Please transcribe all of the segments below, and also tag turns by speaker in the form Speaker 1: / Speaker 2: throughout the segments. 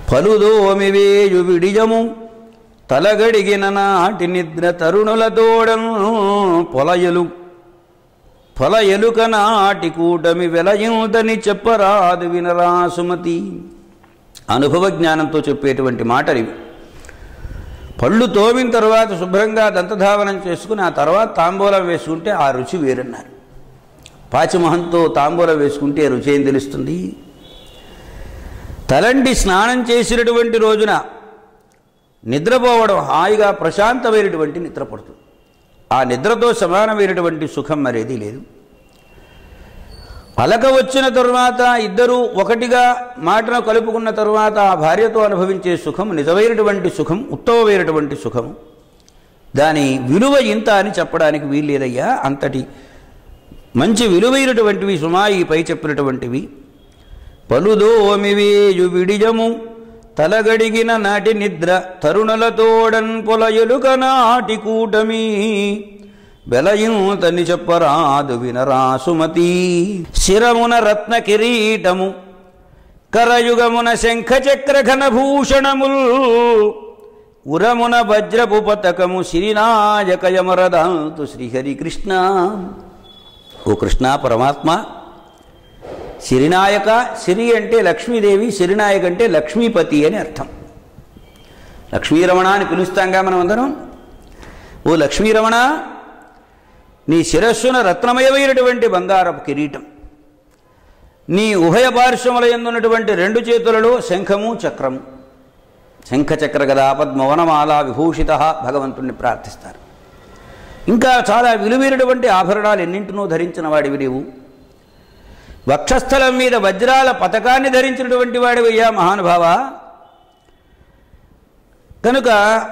Speaker 1: పలుదోమివేయు విడియము తలగడిగిన నాటి నిద్ర తరుణులతోడం పొలయలు పొల ఎలుక నాటి కూటమి వెలయుతని చెప్పరాదు వినరా సుమతి అనుభవ జ్ఞానంతో చెప్పేటువంటి మాటలు ఇవి పళ్ళు తోమిన తర్వాత శుభ్రంగా దంతధావనం చేసుకుని ఆ తర్వాత తాంబూలం వేసుకుంటే ఆ రుచి వేరన్నారు పాచిమహంతో తాంబూలం వేసుకుంటే రుచి ఏం తెలుస్తుంది తలంటి స్నానం చేసినటువంటి రోజున నిద్రపోవడం హాయిగా ప్రశాంతమైనటువంటి నిద్ర పడుతుంది ఆ నిద్రతో సమానమైనటువంటి సుఖం మరేది లేదు అలక వచ్చిన తరువాత ఇద్దరూ ఒకటిగా మాటను కలుపుకున్న తరువాత ఆ భార్యతో అనుభవించే సుఖం నిజమైనటువంటి సుఖం ఉత్తమమైనటువంటి సుఖం దాని విలువ ఇంత అని చెప్పడానికి వీల్లేదయ్యా అంతటి మంచి విలువైనటువంటివి సుమాయి పై చెప్పినటువంటివి పలుదోమివేయు విడిజము తలగడిగిన నాటి నిద్ర తరుణలతోడన్ పొలయలుక నాటి కూటమి వెలయుతని చెప్పరాదు వినరా సుమతి శిరమున రత్న కిరీటము కరయుగమున శంఖ చక్ర ఘనభూషణముల్ ఉరమున వజ్రపు పతకము శ్రీనాయకయమరదాంతు శ్రీహరి కృష్ణ ఓ కృష్ణ పరమాత్మ సిరినాయక సిరి అంటే లక్ష్మీదేవి సిరినాయక అంటే లక్ష్మీపతి అని అర్థం లక్ష్మీరమణ అని పిలుస్తాంగా మనం అందరం ఓ లక్ష్మీరమణ నీ శిరస్సున రత్నమయమైనటువంటి బంగారపు కిరీటం నీ ఉభయ పార్శ్వముల ఎందున్నటువంటి రెండు చేతులలో శంఖము చక్రము శంఖ చక్ర గదా పద్మవనమాల విభూషిత భగవంతుణ్ణి ప్రార్థిస్తారు ఇంకా చాలా విలువైనటువంటి ఆభరణాలు ఎన్నింటినో ధరించిన వాడివి నీవు వక్షస్థలం మీద వజ్రాల పథకాన్ని ధరించినటువంటి వాడివయ్యా మహానుభావ కనుక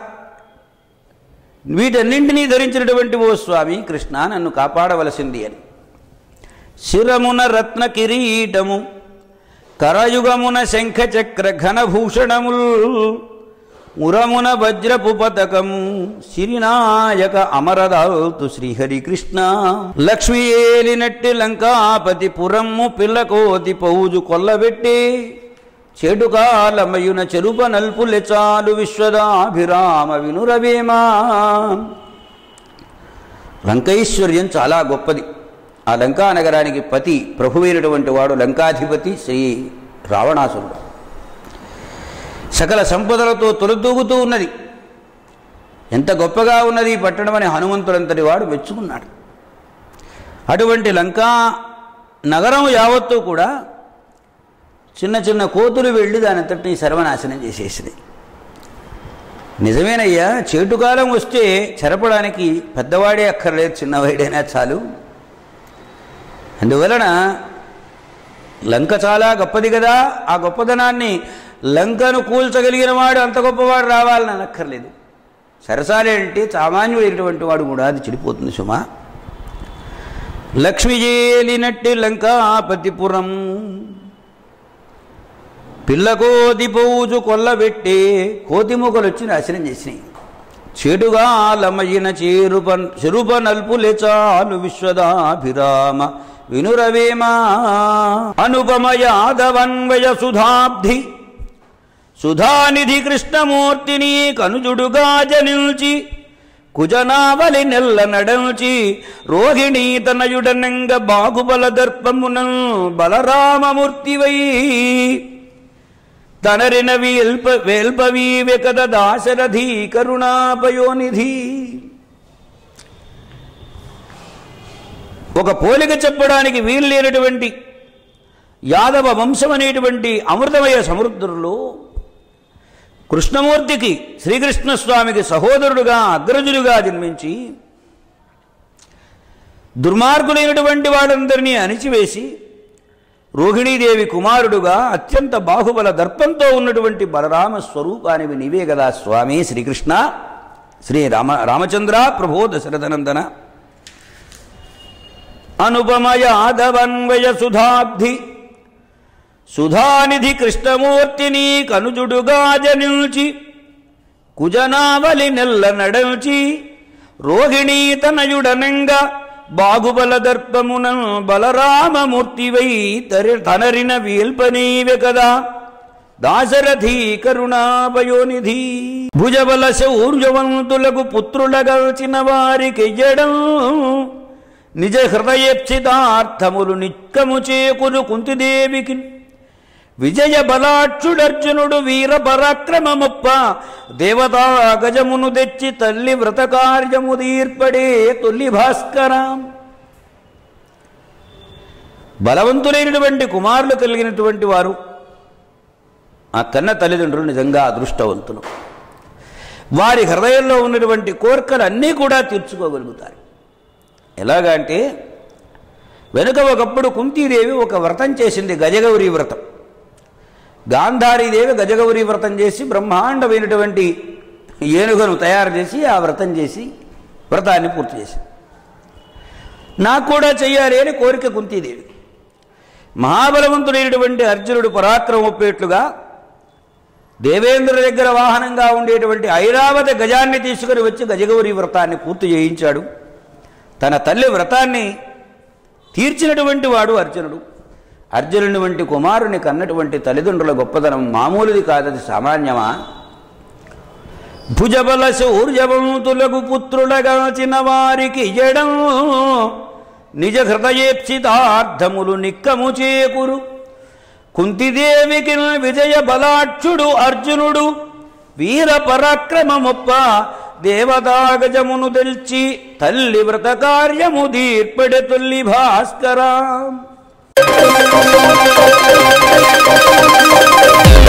Speaker 1: వీటన్నింటినీ ధరించినటువంటి ఓ స్వామి కృష్ణ నన్ను కాపాడవలసింది అని శిరమున రత్న కిరీటము కరయుగమున శంఖ చక్ర ఘనభూషణముల్ మురమున వజ్రపు పతకము సిరినాయక అమరదాల్తు శ్రీహరి కృష్ణ లక్ష్మీ ఏలినట్టి లంకాపతి పురమ్ము పిల్లకోతి పౌజు కొల్లబెట్టి చెడుకాలమయున చెరుప నల్పులె చాలు విశ్వదాభిరామ వినురవేమా లంకైశ్వర్యం చాలా గొప్పది ఆ లంకా నగరానికి పతి ప్రభువైనటువంటి వాడు లంకాధిపతి శ్రీ రావణాసురుడు సకల సంపదలతో తొలతూగుతూ ఉన్నది ఎంత గొప్పగా ఉన్నది ఈ పట్టణం అని హనుమంతుడంతటి వాడు మెచ్చుకున్నాడు అటువంటి లంకా నగరం యావత్తూ కూడా చిన్న చిన్న కోతులు వెళ్ళి దాని అంతటిని సర్వనాశనం చేసేసినాయి నిజమేనయ్యా చేటుకాలం వస్తే చెరపడానికి పెద్దవాడే అక్కర్లేదు చిన్నవాడైనా చాలు అందువలన లంక చాలా గొప్పది కదా ఆ గొప్పదనాన్ని లంకను కూల్చగలిగిన వాడు అంత గొప్పవాడు రావాలని అనక్కర్లేదు సరసాలి అంటే సామాన్యుడైనటువంటి వాడు కూడా అది చెడిపోతుంది సుమా లక్ష్మిజేలినట్టి లంకాపతిపురం పిల్లకోతి పౌజు కొల్లబెట్టి కోతిమూకలు వచ్చి నాశనం చేసినాయి చెడుగా లమయిన చేరుప చెరుప నల్పులే చాలు విశ్వదాభిరామ వినురవేమా అనుపమ యాదవన్వయ సుధాబ్ధి సుధానిధి కృష్ణమూర్తిని కనుజుడుగా జనిల్చి కుజనావలి నెల్ల నడల్చి రోహిణీ తనయుడనంగ బాగుబల దర్పమున బలరామమూర్తివై తనరిన వేల్ప వేల్పవీవె కద దాశరథి కరుణాపయోనిధి ఒక పోలిక చెప్పడానికి వీలు లేనటువంటి యాదవ వంశం అనేటువంటి అమృతమయ సమృద్ధుల్లో కృష్ణమూర్తికి శ్రీకృష్ణస్వామికి సహోదరుడుగా అగ్రజులుగా జన్మించి దుర్మార్గులైనటువంటి వాళ్ళందరినీ అణిచివేసి రోహిణీదేవి కుమారుడుగా అత్యంత బాహుబల దర్పంతో ఉన్నటువంటి బలరామ స్వరూపానివి నీవే కదా స్వామి శ్రీకృష్ణ శ్రీ రామ రామచంద్ర ప్రభో దశరథనందన అనుపమ యాదవన్వయ సుధాబ్ధి సుధానిధి కృష్ణమూర్తిని కనుజుడుగా జనిల్చి కుజనావలి నెల్ల నడల్చి రోహిణీ తనయుడనంగా బాగుబల దర్పమున బలరామమూర్తివై తరి తనరిన వీల్పనీవె కదా దాశరథి కరుణాభయోనిధి భుజబల శౌర్యవంతులకు పుత్రులగల్చిన వారికి జడం నిజ హృదయేప్సితార్థములు నిక్కము చేకురు కుంతిదేవికి విజయ బలాక్షుడర్జునుడు వీర పరాక్రమముప్ప దేవతా గజమును తెచ్చి తల్లి వ్రత కార్యము తీర్పడే తొల్లి భాస్కరాం బలవంతులైనటువంటి కుమారులు కలిగినటువంటి వారు ఆ కన్న తల్లిదండ్రులు నిజంగా అదృష్టవంతులు వారి హృదయంలో ఉన్నటువంటి కోరికలు అన్నీ కూడా తీర్చుకోగలుగుతారు ఎలాగంటే వెనుక ఒకప్పుడు కుంతీదేవి ఒక వ్రతం చేసింది గజగౌరీ వ్రతం గాంధారీదేవి గజగౌరీ వ్రతం చేసి బ్రహ్మాండమైనటువంటి ఏనుగను తయారు చేసి ఆ వ్రతం చేసి వ్రతాన్ని పూర్తి చేసింది నాకు కూడా చెయ్యాలి అని కోరిక కుంతీదేవి మహాబలవంతుడైనటువంటి అర్జునుడు పరాక్రమొప్పేట్లుగా దేవేంద్రుడి దగ్గర వాహనంగా ఉండేటువంటి ఐరావత గజాన్ని తీసుకుని వచ్చి గజగౌరి వ్రతాన్ని పూర్తి చేయించాడు తన తల్లి వ్రతాన్ని తీర్చినటువంటి వాడు అర్జునుడు అర్జునుని వంటి కుమారుని కన్నటువంటి తల్లిదండ్రుల గొప్పదనం మామూలుది కాదది సామాన్యమా భుజబల శౌర్యవంతులకు పుత్రులగాచిన వారికి జడం నిజ హృదయేప్సితార్థములు నిక్కము చేకురు కుంతిదేవికి విజయ బలాక్షుడు అర్జునుడు వీర పరాక్రమమొప్ప దేవతాగజమును తెల్చి తల్లి వ్రత కార్యము దీర్పడె తొల్లి భాస్కరా